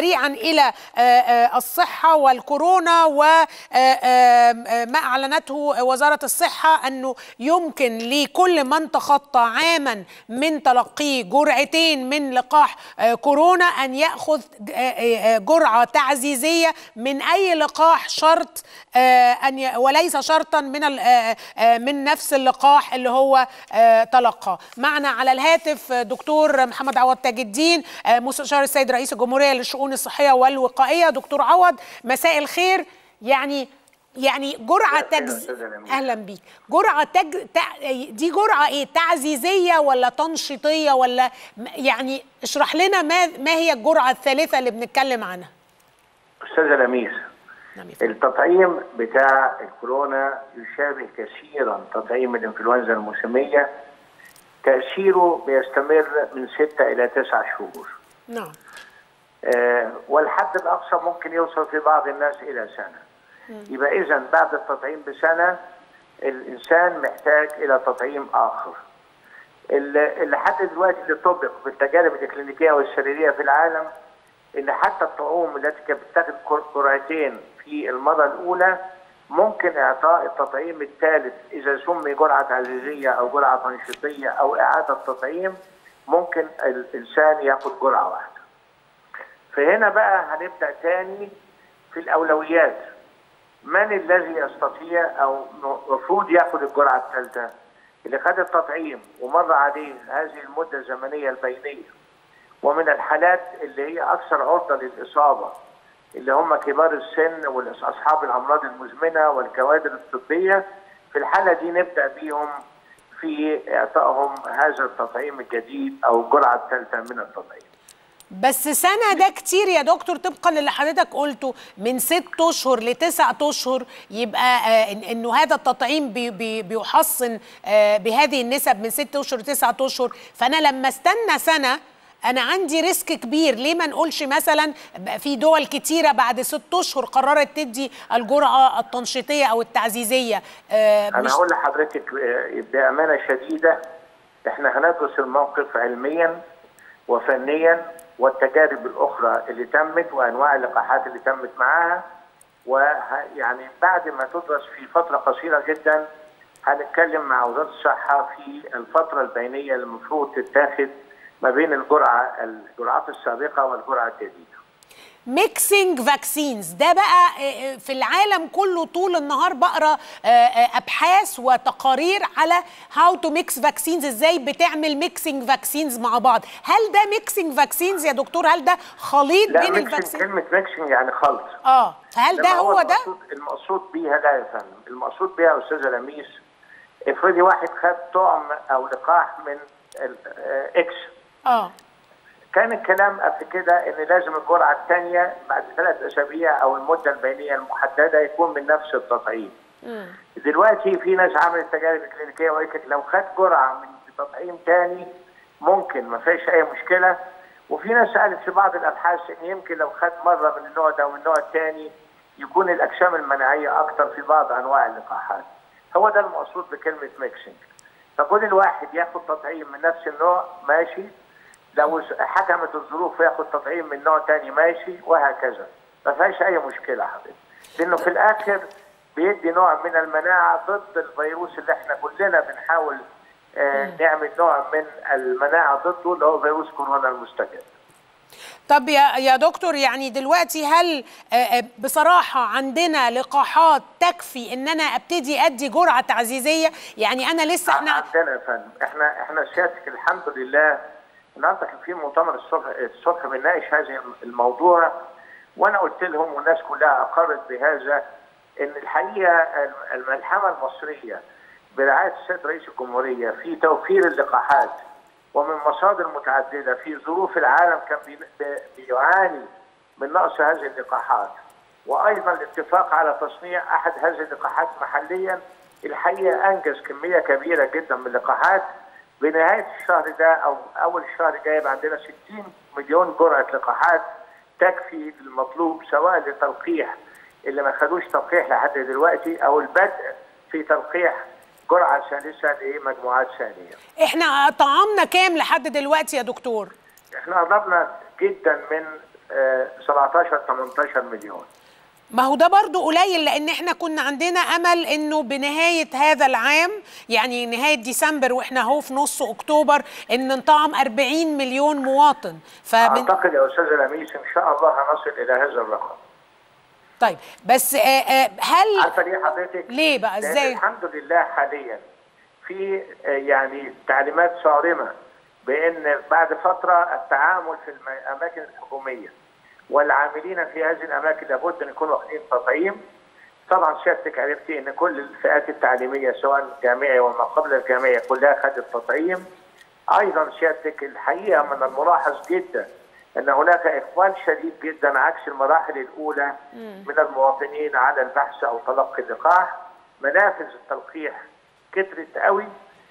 سريعا الى الصحه والكورونا وما اعلنته وزاره الصحه انه يمكن لكل من تخطى عاما من تلقيه جرعتين من لقاح كورونا ان ياخذ جرعه تعزيزيه من اي لقاح شرط ان وليس شرطا من من نفس اللقاح اللي هو تلقاه معنا على الهاتف دكتور محمد عوض تاج الدين مستشار السيد رئيس الجمهوريه للشؤون الصحيه والوقائيه دكتور عوض مساء الخير يعني يعني جرعه تجز اهلا بيك جرعه تج... دي جرعه ايه تعزيزيه ولا تنشيطيه ولا يعني اشرح لنا ما ما هي الجرعه الثالثه اللي بنتكلم عنها استاذه لميس التطعيم بتاع الكورونا يشابه كثيرا تطعيم الانفلونزا الموسميه تاثيره بيستمر من ستة الى تسعة شهور نعم آه والحد الاقصى ممكن يوصل في بعض الناس الى سنه يبقى اذا بعد التطعيم بسنه الانسان محتاج الى تطعيم اخر اللي لحد دلوقتي اللي طبق في التجارب الاكلينيكيه والسريريه في العالم ان حتى الطعوم التي كانت بتاخد جرعتين في المره الاولى ممكن اعطاء التطعيم الثالث اذا سمي جرعه تعزيزيه او جرعه تنشيطيه او اعاده تطعيم ممكن الانسان ياخد جرعه واحده. فهنا بقى هنبدا تاني في الاولويات من الذي يستطيع او المفروض ياخذ الجرعه الثالثه اللي خد التطعيم ومر عليه هذه المده الزمنيه البينيه ومن الحالات اللي هي اكثر عرضه للاصابه اللي هم كبار السن واصحاب الامراض المزمنه والكوادر الطبيه في الحاله دي نبدا بيهم في اعطائهم هذا التطعيم الجديد او الجرعه الثالثه من التطعيم. بس سنة ده كتير يا دكتور طبقا للي حضرتك قلته من ست اشهر لتسعة اشهر يبقى آه انه هذا التطعيم بي بي بيحصن آه بهذه النسب من ست اشهر لتسعة اشهر فانا لما استنى سنة انا عندي ريسك كبير ليه ما نقولش مثلا في دول كتيره بعد ست اشهر قررت تدي الجرعه التنشيطيه او التعزيزيه آه انا هقول لحضرتك بامانه شديده احنا هندرس الموقف علميا وفنيا والتجارب الاخرى اللي تمت وانواع اللقاحات اللي تمت معاها ويعني بعد ما تدرس في فتره قصيره جدا هنتكلم مع وزاره الصحه في الفتره البينيه اللي المفروض تتاخد ما بين الجرعه الجرعات السابقه والجرعه الجديده. ميكسينج فاكسينز ده بقى في العالم كله طول النهار بقرا ابحاث وتقارير على هاو تو ميكس فاكسينز ازاي بتعمل ميكسينج فاكسينز مع بعض هل ده ميكسينج فاكسينز يا دكتور هل ده خليط لا بين الفاكسين كلمه ميكسينج يعني خلط اه هل ده هو, هو ده المقصود, المقصود بيها لا يا فندم المقصود بيها يا استاذه لميس افرضي واحد خد طعم او لقاح من اكس اه كان الكلام قبل كده ان لازم الجرعه الثانيه بعد ثلاث اسابيع او المده البينيه المحدده يكون من نفس التطعيم. مم. دلوقتي في ناس عملت تجارب كلينيكيه وقالت لو خد جرعه من تطعيم ثاني ممكن ما فيش اي مشكله وفي ناس قالت في بعض الابحاث ان يمكن لو خد مره من النوع ده ومن النوع الثاني يكون الاجسام المناعيه اكثر في بعض انواع اللقاحات. هو ده المقصود بكلمه ميكسنج. فكل الواحد ياخد تطعيم من نفس النوع ماشي لو حكمت الظروف ياخد تطعيم من نوع تاني ماشي وهكذا ما فيهاش اي مشكله حضرتك لانه في الاخر بيدي نوع من المناعه ضد الفيروس اللي احنا كلنا بنحاول آه نعمل نوع من المناعه ضده اللي هو فيروس كورونا المستجد طب يا يا دكتور يعني دلوقتي هل بصراحه عندنا لقاحات تكفي ان انا ابتدي ادي جرعه تعزيزيه يعني انا لسه احنا عندنا يا فندم احنا احنا سيادتك الحمد لله النهارده كان في مؤتمر الصبح الصبح بنناقش هذا الموضوع وانا قلت لهم والناس كلها اقرت بهذا ان الحقيقه الملحمه المصريه برعايه السيد رئيس الجمهوريه في توفير اللقاحات ومن مصادر متعدده في ظروف العالم كان بيعاني من نقص هذه اللقاحات وايضا الاتفاق على تصنيع احد هذه اللقاحات محليا الحقيقه انجز كميه كبيره جدا من اللقاحات بنهايه الشهر ده او اول الشهر الجاي يبقى عندنا 60 مليون جرعه لقاحات تكفي المطلوب سواء لتلقيح اللي ما خدوش تلقيح لحد دلوقتي او البدء في تلقيح جرعه ثالثه لمجموعات ثانيه. احنا طعمنا كام لحد دلوقتي يا دكتور؟ احنا قربنا جدا من آه، 17 18 مليون ما هو ده برضو قليل لان احنا كنا عندنا امل انه بنهايه هذا العام يعني نهايه ديسمبر واحنا اهو في نص اكتوبر ان نطعم 40 مليون مواطن فمن اعتقد يا استاذ لميس ان شاء الله هنصل الى هذا الرقم طيب بس آه آه هل عارفه ليه حضرتك؟ ليه بقى لأن ازاي؟ الحمد لله حاليا في آه، يعني تعليمات صارمه بان بعد فتره التعامل في الاماكن الحكوميه والعاملين في هذه الاماكن لابد ان يكونوا واخدين تطعيم طبعا سيادتك عرفتي ان كل الفئات التعليميه سواء الجامعي وما قبل الجامعي كلها خدت تطعيم ايضا سيادتك الحقيقه من الملاحظ جدا ان هناك اقبال شديد جدا عكس المراحل الاولى من المواطنين على البحث او تلقي اللقاح منافذ التلقيح كترت قوي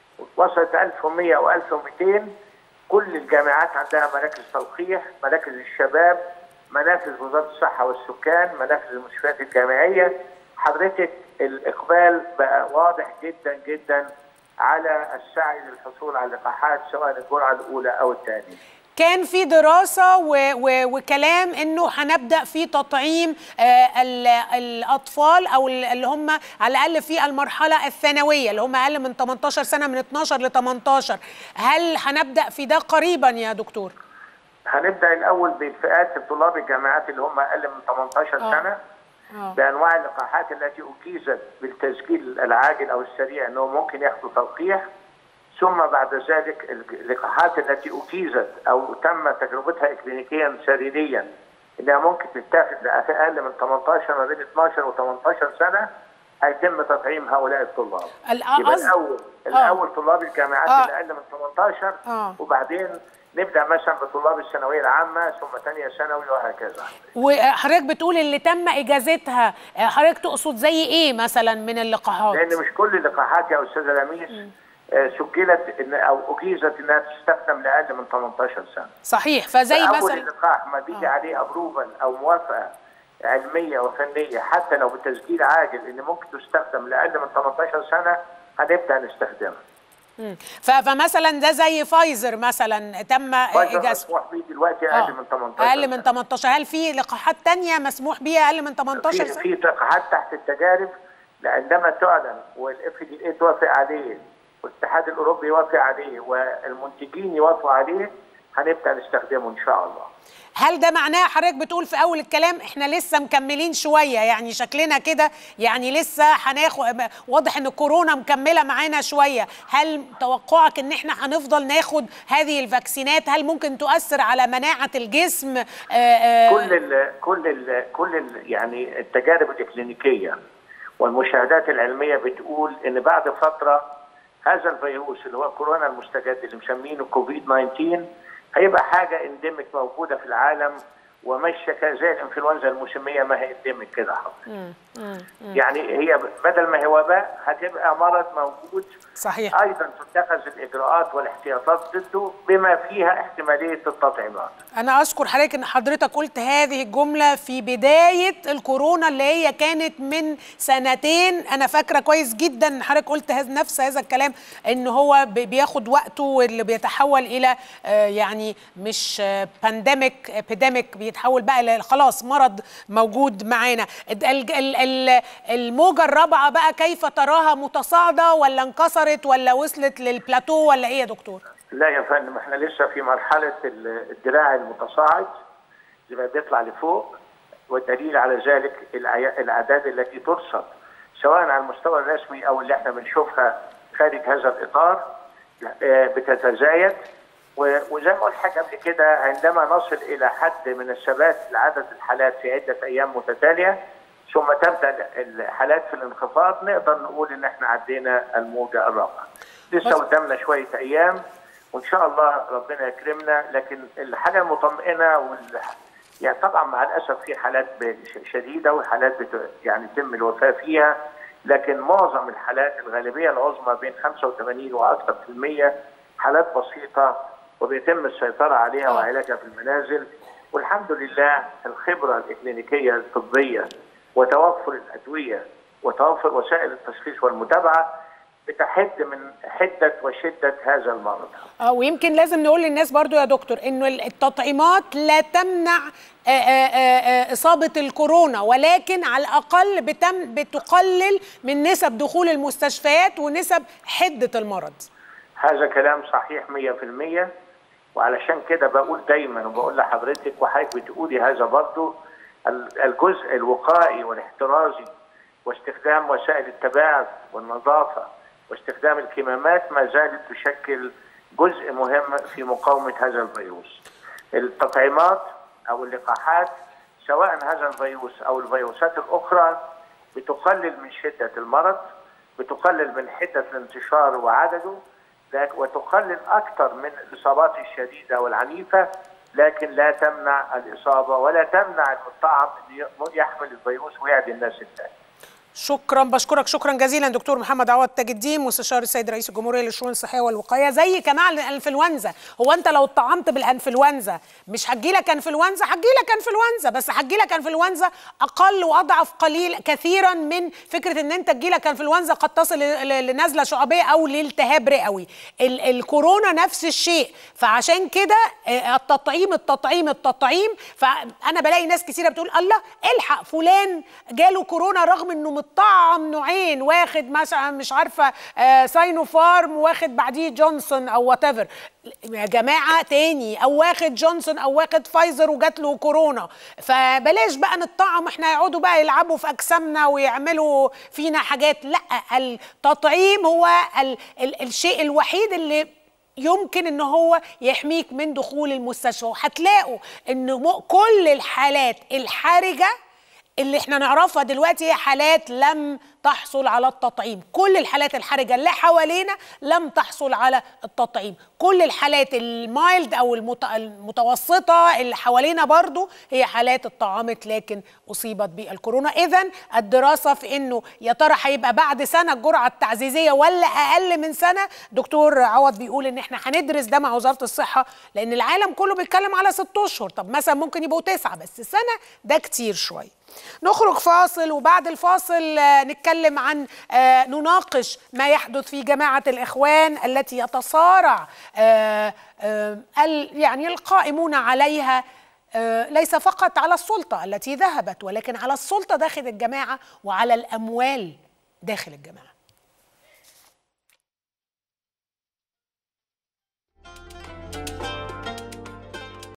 وصلت 1100 او 1200 كل الجامعات عندها مراكز تلقيح مراكز الشباب منافذ وزاره الصحه والسكان منافذ المستشفيات الجامعيه حضرتك الاقبال بقى واضح جدا جدا على السعي للحصول على اللقاحات سواء الجرعه الاولى او الثانيه كان في دراسة و و وكلام انه هنبدأ في تطعيم آه ال- الاطفال او ال- اللي هم على الاقل في المرحلة الثانوية اللي هم اقل من 18 سنة من 12 ل 18 هل هنبدأ في ده قريبا يا دكتور؟ هنبدا الاول بالفئات طلاب الجامعات اللي هم اقل من 18 آه. سنه اه بانواع اللقاحات التي اجيزت بالتسجيل العاجل او السريع انهم ممكن ياخذوا تلقيح ثم بعد ذلك اللقاحات التي اجيزت او تم تجربتها اكلينيكيا سريريا انها ممكن تتاخذ لفئه اقل من 18 ما بين 12 و 18 سنه هيتم تطعيم هؤلاء الطلاب. ال- يبقى قصد- الاول الاول طلاب الجامعات آه. اللي اقل من 18 آه. وبعدين نبدا مثلا بطلاب الثانويه العامه ثم ثانيه ثانوي وهكذا. وحضرتك بتقول اللي تم اجازتها آه، حضرتك تقصد زي ايه مثلا من اللقاحات؟ لان مش كل اللقاحات يا استاذه لميس آه، سجلت إن او اجيزت انها تستخدم لاقل من 18 سنه. صحيح فزي فأول مثلا اللقاح ما بيجي عليه ابروفل او موافقه علميه وفنيه حتى لو بتسجيل عاجل ان ممكن تستخدم لاقل من 18 سنه هنبدا نستخدمها. مم. ف- فمثلا ده زي فايزر مثلا تم فايزر اجازته مسموح بيه دلوقتي آه. اقل من 18 اقل من 18 هل في لقاحات تانية مسموح بيها اقل من 18 في سنه؟ في لقاحات تحت التجارب عندما تعلن والاف دي اي توافق عليه والاتحاد الاوروبي يوافق عليه والمنتجين يوافقوا عليه هنبدا نستخدمه ان شاء الله. هل ده معناه حضرتك بتقول في اول الكلام احنا لسه مكملين شويه يعني شكلنا كده يعني لسه هناخد واضح ان كورونا مكمله معانا شويه هل توقعك ان احنا هنفضل ناخد هذه الفاكسينات هل ممكن تؤثر على مناعه الجسم آه، آه، كل ال كل ال كل ال يعني التجارب الاكلينيكيه والمشاهدات العلميه بتقول ان بعد فتره هذا الفيروس اللي هو كورونا المستجد اللي مسمينه كوفيد 19 هيبقى حاجه انديميك موجوده في العالم وماشيه كده زي الانفلونزا الموسميه ما هي انديميك كده حضرتك. يعني هي بدل ما هي وباء هتبقى مرض موجود صحيح ايضا تتخذ الاجراءات والاحتياطات ضده بما فيها احتماليه التطعيمات. انا اذكر حضرتك ان حضرتك قلت هذه الجمله في بدايه الكورونا اللي هي كانت من سنتين انا فاكره كويس جدا ان حضرتك قلت هذا نفس هذا الكلام ان هو بي- بياخد وقته واللي بيتحول الى آه، يعني مش بانديميك ابيديميك بيتحول بقى ل- خلاص مرض موجود معانا ال- ال- ال- الموجه الرابعه بقى كيف تراها متصاعده ولا انكسرت ولا وصلت للبلاتو ولا ايه يا دكتور لا يا فندم احنا لسه في مرحلة ال- الدراع المتصاعد اللي بيطلع لفوق والدليل على ذلك الأعيا- الأعداد التي ترصد سواء على المستوى الرسمي أو اللي احنا بنشوفها خارج هذا الإطار آه، بتتزايد و- وزي ما قلت حاجة قبل كده عندما نصل إلى حد من الثبات لعدد الحالات في عدة أيام متتالية ثم تبدأ الحالات في الانخفاض نقدر نقول إن احنا عدينا الموجة الرابعة لسه بس- قدامنا شوية أيام وان شاء الله ربنا يكرمنا لكن الحاجه المطمئنه وال... يعني طبعا مع الاسف في حالات ب- ش- شديده وحالات بت... يعني يتم الوفاه فيها لكن معظم الحالات الغالبيه العظمى بين 85 واكثر في المية حالات بسيطه وبيتم السيطره عليها آه. وعلاجها في المنازل والحمد لله الخبره الاكلينيكيه الطبيه وتوفر الادويه وتوفر وسائل التشخيص والمتابعه بتحد من حده وشده هذا المرض اه ويمكن لازم نقول للناس برضو يا دكتور انه التطعيمات لا تمنع آآ آآ اصابه الكورونا ولكن على الاقل بتم بتقلل من نسب دخول المستشفيات ونسب حده المرض هذا كلام صحيح 100% وعلشان كده بقول دايما وبقول لحضرتك وحضرتك بتقولي هذا برضو الجزء الوقائي والاحترازي واستخدام وسائل التباعد والنظافه واستخدام الكمامات ما زالت تشكل جزء مهم في مقاومه هذا الفيروس. التطعيمات او اللقاحات سواء هذا الفيروس او الفيروسات الاخرى بتقلل من شده المرض بتقلل من حده الانتشار وعدده وتقلل اكثر من الاصابات الشديده والعنيفه لكن لا تمنع الاصابه ولا تمنع الطعم يحمل الفيروس ويعدي الناس الثانيه. شكرا بشكرك شكرا جزيلا دكتور محمد عوض تاج الدين مستشار السيد رئيس الجمهوريه للشؤون الصحيه والوقايه زي كمان الانفلونزا هو انت لو اتطعمت بالانفلونزا مش هتجي لك انفلونزا هتجي لك انفلونزا بس هتجي لك انفلونزا اقل واضعف قليل كثيرا من فكره ان انت تجي لك انفلونزا قد تصل لنزله شعبيه او لالتهاب رئوي ال الكورونا نفس الشيء فعشان كده التطعيم التطعيم التطعيم فانا بلاقي ناس كثيره بتقول الله الحق فلان جاله كورونا رغم انه متطعم نوعين واخد مثلا مش عارفه آه ساينو فارم واخد بعديه جونسون او وات ايفر يا جماعه تاني او واخد جونسون او واخد فايزر وجات له كورونا فبلاش بقى نتطعم احنا يقعدوا بقى يلعبوا في اجسامنا ويعملوا فينا حاجات لا التطعيم هو ال ال الشيء الوحيد اللي يمكن ان هو يحميك من دخول المستشفى وهتلاقوا ان كل الحالات الحرجه اللي احنا نعرفها دلوقتي هي حالات لم تحصل على التطعيم كل الحالات الحرجه اللي حوالينا لم تحصل على التطعيم كل الحالات المايلد او المتوسطه اللي حوالينا برضو هي حالات اتطعمت لكن اصيبت بالكورونا اذا الدراسه في انه يا ترى هيبقى بعد سنه الجرعه التعزيزيه ولا اقل من سنه دكتور عوض بيقول ان احنا هندرس ده مع وزاره الصحه لان العالم كله بيتكلم على ست اشهر طب مثلا ممكن يبقوا تسعه بس سنه ده كتير شويه نخرج فاصل وبعد الفاصل نتكلم عن نناقش ما يحدث في جماعة الإخوان التي يتصارع يعني القائمون عليها ليس فقط على السلطة التي ذهبت ولكن على السلطة داخل الجماعة وعلى الأموال داخل الجماعة